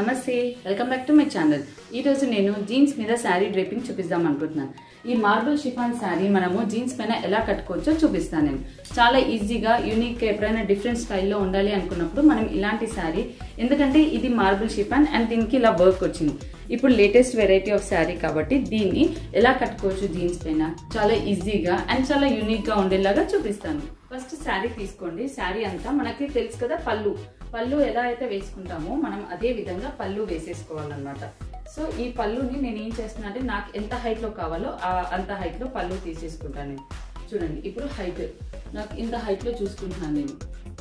నమస్తే welcome back to my channel ఈ రోజు నేను జీన్స్ మీద శారీ డ్రేపింగ్ చూపిద్దాం అనుకుంటున్నాను ఈ మార్బుల్ షిఫాన్ శారీ మనము జీన్స్ పైన ఎలా కట్టుకోవచ్చో చూపిస్తాను నేను చాలా ఈజీగా యూనిక్ ఎప్పుడైనా డిఫరెంట్ స్టైల్లో ఉండాలి అనుకున్నప్పుడు మనం ఇలాంటి శారీ ఎందుకంటే ఇది మార్బుల్ షిఫాన్ అండ్ దీనికి ఇలా వర్క్ వచ్చింది ఇప్పుడు లేటెస్ట్ వెరైటీ ఆఫ్ శారీ కాబట్టి దీన్ని ఎలా కట్టుకోవచ్చు జీన్స్ పైన చాలా ఈజీగా అండ్ చాలా యూనిక్ గా ఉండేలాగా చూపిస్తాను ఫస్ట్ శారీ తీసుకోండి శారీ అంతా మనకి తెలుసు కదా పళ్ళు పళ్ళు ఎలా అయితే వేసుకుంటామో మనం అదే విధంగా పళ్ళు వేసేసుకోవాలన్నమాట సో ఈ పళ్ళుని నేను ఏం చేస్తున్నా అంటే నాకు ఎంత హైట్ లో కావాలో ఆ అంత హైట్ లో పళ్ళు తీసేసుకుంటాను నేను చూడండి ఇప్పుడు హైట్ నాకు ఇంత హైట్ లో చూసుకుంటున్నాను నేను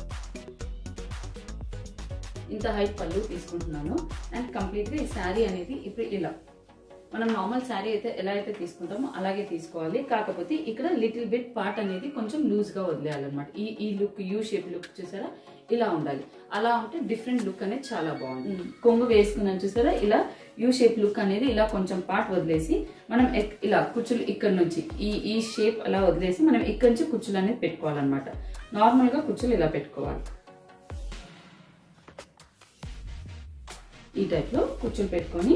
ఇంత హైట్ పళ్ళు తీసుకుంటున్నాను అండ్ కంప్లీట్గా ఈ శారీ అనేది ఇప్పుడు ఇలా మనం నార్మల్ శారీ అయితే ఎలా అయితే తీసుకుంటామో అలాగే తీసుకోవాలి కాకపోతే ఇక్కడ లిటిల్ బిట్ పార్ట్ అనేది కొంచెం లూజ్గా వదిలేయాలన్నమాట ఈ ఈ లుక్ యూ షేప్ లుక్ చూసారా ఇలా ఉండాలి అలా ఉంటే డిఫరెంట్ లుక్ అనేది చాలా బాగుంది కొంగు వేసుకున్నాను చూసారా ఇలా యూ షేప్ లుక్ అనేది ఇలా కొంచెం పార్ట్ వదిలేసి మనం ఎక్- ఇలా కుచ్చులు ఇక్కడ నుంచి ఈ ఈ షేప్ అలా వదిలేసి మనం ఇక్కడ నుంచి కుచ్చులు అనేది పెట్టుకోవాలన్నమాట నార్మల్గా కుచ్చులు ఇలా పెట్టుకోవాలి ఈ టైప్లో కుచ్చులు పెట్టుకొని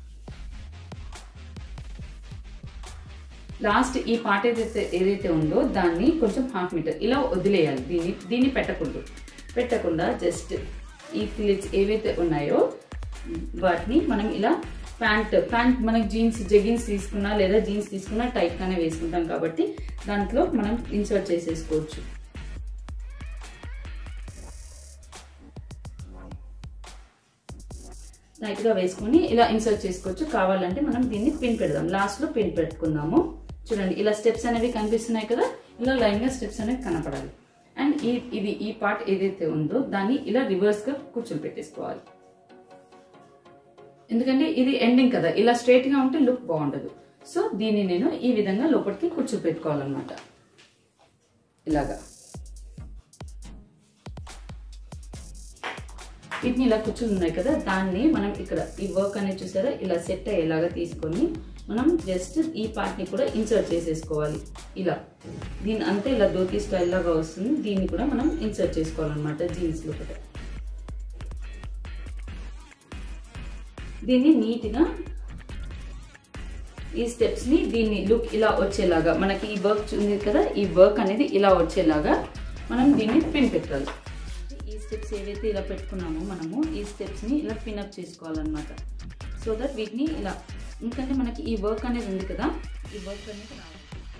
లాస్ట్ ఈ పార్ట్ ఏదైతే ఏదైతే ఉందో దాన్ని కొంచెం హాఫ్ మీటర్ ఇలా వదిలేయాలి దీన్ని దీన్ని పెట్టకూడదు పెట్టకుండా జస్ట్ ఈ ఫిలిట్స్ ఏవైతే ఉన్నాయో వాటిని మనం ఇలా ప్యాంట్ ప్యాంట్ మనకి జీన్స్ జెగిన్స్ తీసుకున్నా లేదా జీన్స్ తీసుకున్నా టైట్గానే వేసుకుంటాం కాబట్టి దాంట్లో మనం ఇన్సర్ట్ చేసేసుకోవచ్చు లైట్గా వేసుకొని ఇలా ఇన్సర్ట్ చేసుకోవచ్చు కావాలంటే మనం దీన్ని పిన్ పెడదాం లాస్ట్లో పిన్ పెట్టుకుందాము చూడండి ఇలా స్టెప్స్ అనేవి కనిపిస్తున్నాయి కదా ఇలా లైన్గా స్టెప్స్ అనేవి కనపడాలి అండ్ ఈ ఇది ఈ పార్ట్ ఏదైతే ఉందో దాన్ని ఇలా రివర్స్గా కూర్చొని పెట్టేసుకోవాలి ఎందుకంటే ఇది ఎండింగ్ కదా ఇలా స్ట్రైట్గా ఉంటే లుక్ బాగుండదు సో దీన్ని నేను ఈ విధంగా లోపలికి కూర్చోపెట్టుకోవాలన్నమాట ఇలాగా వీటిని ఇలా కూర్చుని ఉన్నాయి కదా దాన్ని మనం ఇక్కడ ఈ వర్క్ అనేది చూసారా ఇలా సెట్ అయ్యేలాగా తీసుకొని మనం జస్ట్ ఈ పార్ట్ని కూడా ఇన్సర్ట్ చేసేసుకోవాలి ఇలా దీని అంతా ఇలా ధోతి స్టైల్ లాగా వస్తుంది దీన్ని కూడా మనం ఇన్సర్ట్ చేసుకోవాలన్నమాట జీన్స్ లో కూడా దీన్ని నీట్గా ఈ స్టెప్స్ ని దీన్ని లుక్ ఇలా వచ్చేలాగా మనకి ఈ వర్క్ ఉంది కదా ఈ వర్క్ అనేది ఇలా వచ్చేలాగా మనం దీన్ని పిన్ పెట్టాలి ఈ స్టెప్స్ ఏవైతే ఇలా పెట్టుకున్నామో మనము ఈ స్టెప్స్ ని ఇలా పిన్ అప్ చేసుకోవాలన్నమాట సో దట్ వీటిని ఇలా ఎందుకంటే మనకి ఈ వర్క్ అనేది ఉంది కదా ఈ వర్క్ అనేది రావాలి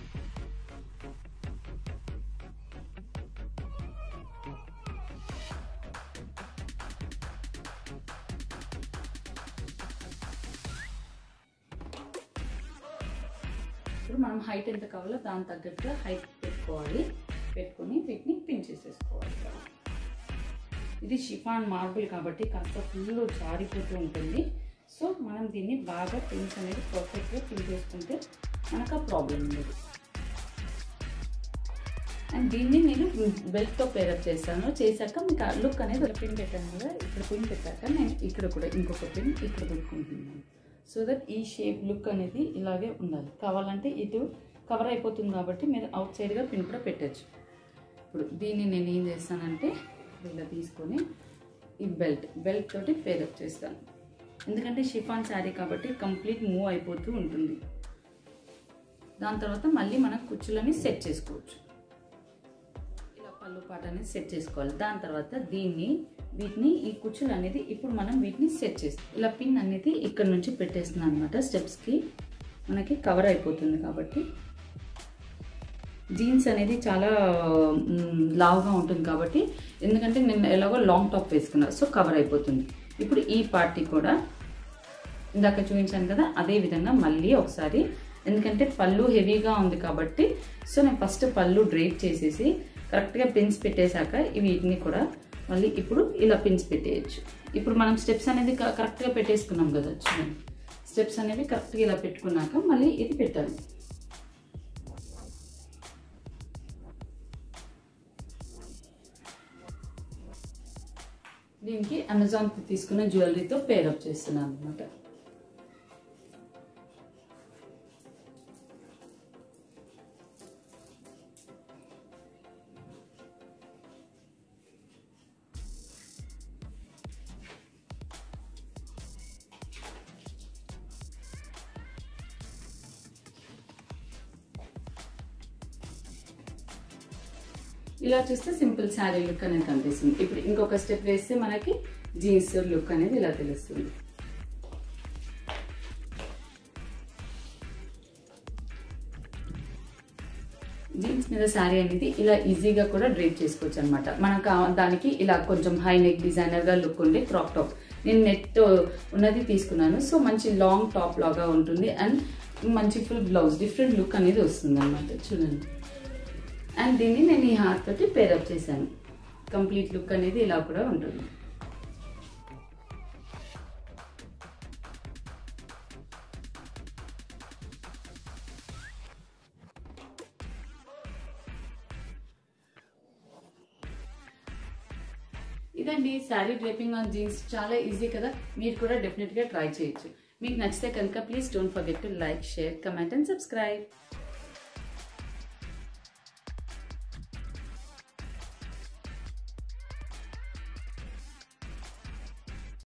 ఇప్పుడు మనం హైట్ ఎంత కావాలో దాని తగ్గట్టుగా హైట్ పెట్టుకోవాలి పెట్టుకొని వీటిని పిన్ చేసేసుకోవాలి ఇది షిఫాన్ మార్బుల్ కాబట్టి కాస్త ఫుల్ జారిపోతూ ఉంటుంది సో మనం దీన్ని బాగా పిన్స్ అనేది పర్ఫెక్ట్గా పిన్ చేసుకుంటే మనకు ఆ ప్రాబ్లం ఉండదు అండ్ దీన్ని నేను బెల్ట్తో పేరప్ చేస్తాను చేశాక మీకు ఆ లుక్ అనేది ఒక పిన్ పెట్టాను కదా ఇక్కడ పిన్ పెట్టాక నేను ఇక్కడ కూడా ఇంకొక పిన్ ఇక్కడ పెట్టుకుంటున్నాను సో దట్ ఈ షేప్ లుక్ అనేది ఇలాగే ఉండాలి కావాలంటే ఇటు కవర్ అయిపోతుంది కాబట్టి మీరు అవుట్ సైడ్గా పిన్ కూడా పెట్టచ్చు ఇప్పుడు దీన్ని నేను ఏం చేస్తానంటే ఇలా తీసుకొని ఈ బెల్ట్ బెల్ట్ తోటి పేరప్ చేస్తాను ఎందుకంటే షిఫాన్ శారీ కాబట్టి కంప్లీట్ మూవ్ అయిపోతూ ఉంటుంది దాని తర్వాత మళ్ళీ మనం కుచ్చులని సెట్ చేసుకోవచ్చు ఇలా పళ్ళు పాట అనేది సెట్ చేసుకోవాలి దాని తర్వాత దీన్ని వీటిని ఈ కుచ్చులు అనేది ఇప్పుడు మనం వీటిని సెట్ చేస్తాం ఇలా పిన్ అనేది ఇక్కడ నుంచి పెట్టేస్తున్నాను అనమాట స్టెప్స్కి మనకి కవర్ అయిపోతుంది కాబట్టి జీన్స్ అనేది చాలా మ్, లావుగా ఉంటుంది కాబట్టి ఎందుకంటే నేను ఎలాగో లాంగ్ టాప్ వేసుకున్నా సో కవర్ అయిపోతుంది ఇప్పుడు ఈ పార్టీ కూడా ఇందాక చూపించాను కదా అదే విధంగా మళ్ళీ ఒకసారి ఎందుకంటే పళ్ళు హెవీగా ఉంది కాబట్టి సో నేను ఫస్ట్ పళ్ళు డ్రేప్ చేసేసి కరెక్ట్గా పిన్స్ పెట్టేశాక వీటిని కూడా మళ్ళీ ఇప్పుడు ఇలా పిన్స్ పెట్టేయచ్చు ఇప్పుడు మనం స్టెప్స్ అనేది క- కరెక్ట్గా పెట్టేసుకున్నాం కదా చూడండి స్టెప్స్ అనేవి కరెక్ట్గా ఇలా పెట్టుకున్నాక మళ్ళీ ఇది పెట్టాలి దీనికి అమెజాన్ తీసుకున్న జ్యువెలరీతో పేరప్ చేస్తున్నాను అనమాట ఇలా చూస్తే సింపుల్ శారీ లుక్ అనేది కనిపిస్తుంది ఇప్పుడు ఇంకొక స్టెప్ వేస్తే మనకి జీన్స్ లుక్ అనేది ఇలా తెలుస్తుంది జీన్స్ మీద శారీ అనేది ఇలా ఈజీగా కూడా డ్రేప్ చేసుకోవచ్చు అనమాట మనకు ఆ- దానికి ఇలా కొంచెం హై నెక్ డిజైనర్గా లుక్ ఉండే క్రాప్ టాప్ నేను నెట్ ఉన్నది తీసుకున్నాను సో మంచి లాంగ్ టాప్ లాగా ఉంటుంది అండ్ మంచి ఫుల్ బ్లౌజ్ డిఫరెంట్ లుక్ అనేది వస్తుంది అనమాట చూడండి అండ్ దీన్ని నేను ఈ హార్ట్ తోటి పేరప్ చేశాను కంప్లీట్ లుక్ అనేది ఇలా కూడా ఉంటుంది ఇదండి శారీ డ్రేపింగ్ ఆన్ జీన్స్ చాలా ఈజీ కదా మీరు కూడా డెఫినెట్గా ట్రై చేయొచ్చు మీకు నచ్చితే కనుక please don't forget to like share comment and subscribe